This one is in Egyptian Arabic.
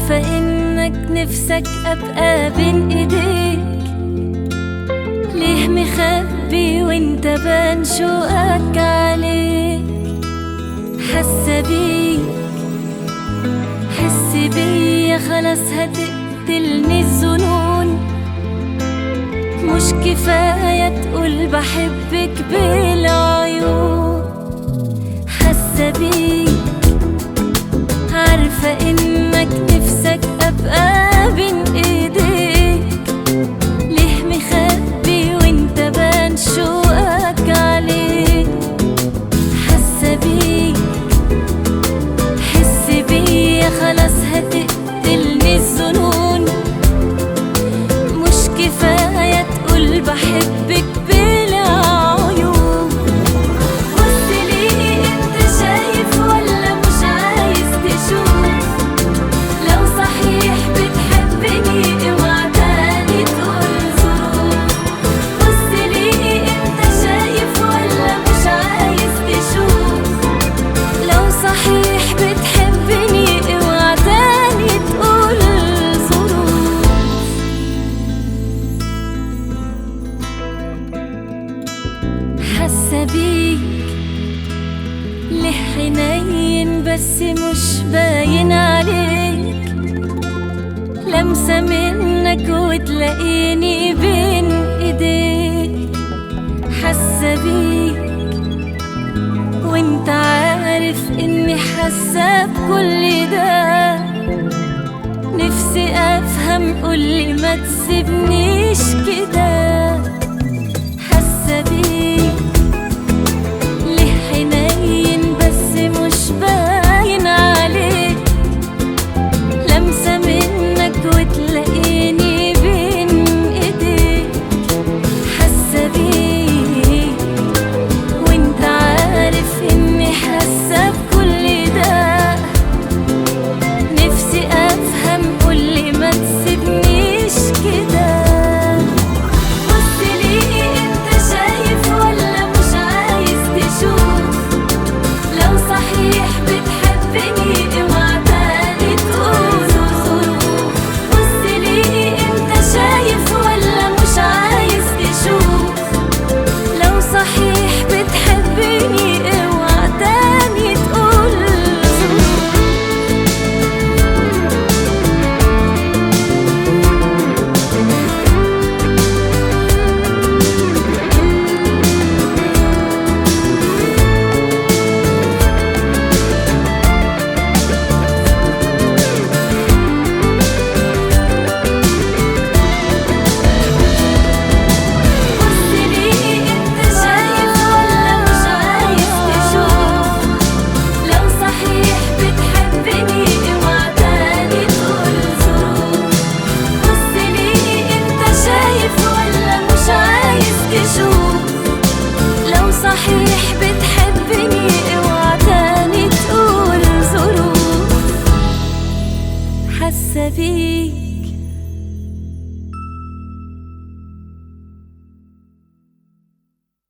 عارفة انك نفسك ابقى بين ايديك ليه مخبي وانت بان شوقك عليك حاسة بيك حس بيا خلاص هتقتلني الظنون مش كفاية تقول بحبك بالعيون حاسة بيك عارفة انك نفسك ابقى بين ايديك ليه مخبي وانت بان شوقك عليك حاسة بيك حس بيا خلاص هتقتلني الظنون مش كفاية تقول بحبك بالعيون بص ليه انت شايف ولا مش عايز تشوف لو صحيح بتحبني اوعى تاني تقول ظروف بص ليه انت شايف ولا مش عايز تشوف لو صحيح بتحبني اوعى تاني تقول ظروف حاسة بيك ليه حنين بس مش باين عليك لمسة منك وتلاقيني بين ايديك حاسة بيك وانت عارف اني حاسة بكل ده نفسي افهم قولي ما تسيبنيش كده